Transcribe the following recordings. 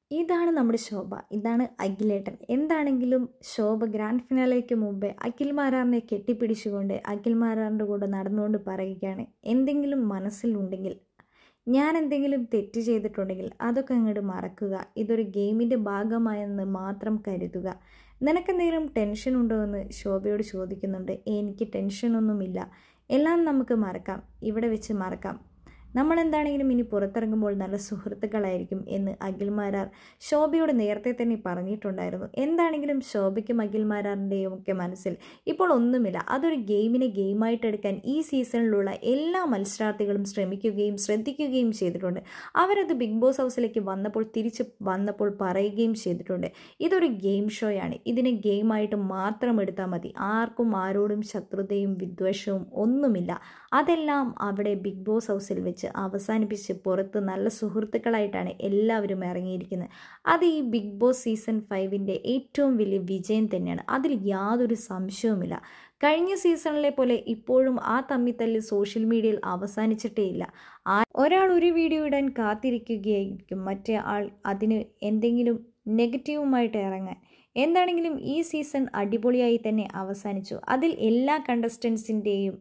ഇതാണ് നമ്മുടെ ശോഭ ഇതാണ് അഖിലേട്ടൻ എന്താണെങ്കിലും ശോഭ ഗ്രാൻഡ് ഫിനാലേക്ക് മുമ്പേ അഖിൽ മാരാറിനെ കെട്ടിപ്പിടിച്ചുകൊണ്ട് അഖിൽ മാരാറിൻ്റെ കൂടെ നടന്നുകൊണ്ട് പറയുകയാണ് എന്തെങ്കിലും മനസ്സിലുണ്ടെങ്കിൽ ഞാൻ എന്തെങ്കിലും തെറ്റ് ചെയ്തിട്ടുണ്ടെങ്കിൽ അതൊക്കെ അങ്ങോട്ട് മറക്കുക ഇതൊരു ഗെയിമിൻ്റെ ഭാഗമായെന്ന് മാത്രം കരുതുക നിനക്കെന്തെങ്കിലും ടെൻഷൻ ഉണ്ടോ എന്ന് ശോഭയോട് ചോദിക്കുന്നുണ്ട് എനിക്ക് ടെൻഷനൊന്നുമില്ല എല്ലാം നമുക്ക് മറക്കാം ഇവിടെ വെച്ച് മറക്കാം നമ്മളെന്താണെങ്കിലും ഇനി പുറത്തിറങ്ങുമ്പോൾ നല്ല സുഹൃത്തുക്കളായിരിക്കും എന്ന് അഖിൽമാരാർ ശോഭയോട് നേരത്തെ തന്നെ പറഞ്ഞിട്ടുണ്ടായിരുന്നു എന്താണെങ്കിലും ശോഭയ്ക്കും അഖിൽമാരാറിൻ്റെയും ഒക്കെ മനസ്സിൽ ഇപ്പോൾ ഒന്നുമില്ല അതൊരു ഗെയിമിനെ ഗെയിമായിട്ട് എടുക്കാൻ ഈ സീസണിലുള്ള എല്ലാ മത്സരാർത്ഥികളും ശ്രമിക്കുകയും ശ്രദ്ധിക്കുകയും ചെയ്തിട്ടുണ്ട് അവരത് ബിഗ് ബോസ് ഹൗസിലേക്ക് വന്നപ്പോൾ തിരിച്ച് വന്നപ്പോൾ പറയുകയും ചെയ്തിട്ടുണ്ട് ഇതൊരു ഗെയിം ഷോയാണ് ഇതിനെ ഗെയിമായിട്ട് മാത്രം എടുത്താൽ മതി ആർക്കും ആരോടും ശത്രുതയും വിദ്വേഷവും ഒന്നുമില്ല അതെല്ലാം അവിടെ ബിഗ് ബോസ് ഹൗസിൽ വെച്ച് അവസാനിപ്പിച്ച് പുറത്ത് നല്ല സുഹൃത്തുക്കളായിട്ടാണ് എല്ലാവരും ഇറങ്ങിയിരിക്കുന്നത് അത് ഈ ബിഗ് ബോസ് സീസൺ ഫൈവിൻ്റെ ഏറ്റവും വലിയ വിജയം തന്നെയാണ് അതിൽ യാതൊരു സംശയവുമില്ല കഴിഞ്ഞ സീസണിലെ പോലെ ഇപ്പോഴും ആ തമ്മിത്തല്ല് സോഷ്യൽ മീഡിയയിൽ അവസാനിച്ചിട്ടേ ഇല്ല ആ ഒരാൾ ഒരു വീഡിയോ ഇടാൻ കാത്തിരിക്കുകയായിരിക്കും മറ്റേ ആൾ അതിന് എന്തെങ്കിലും നെഗറ്റീവുമായിട്ട് ഇറങ്ങാൻ എന്താണെങ്കിലും ഈ സീസൺ അടിപൊളിയായി തന്നെ അവസാനിച്ചു അതിൽ എല്ലാ കണ്ടസ്റ്റൻസിൻ്റെയും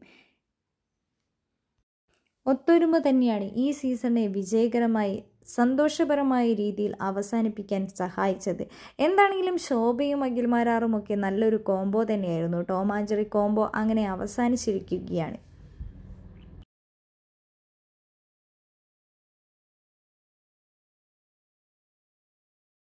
ഒത്തൊരുമ തന്നെയാണ് ഈ സീസണെ വിജയകരമായി സന്തോഷപരമായ രീതിയിൽ അവസാനിപ്പിക്കാൻ സഹായിച്ചത് എന്താണെങ്കിലും ശോഭയും അഖിൽമാരാറും ഒക്കെ നല്ലൊരു കോംബോ തന്നെയായിരുന്നു ടോമാഞ്ചറി കോംബോ അങ്ങനെ അവസാനിച്ചിരിക്കുകയാണ്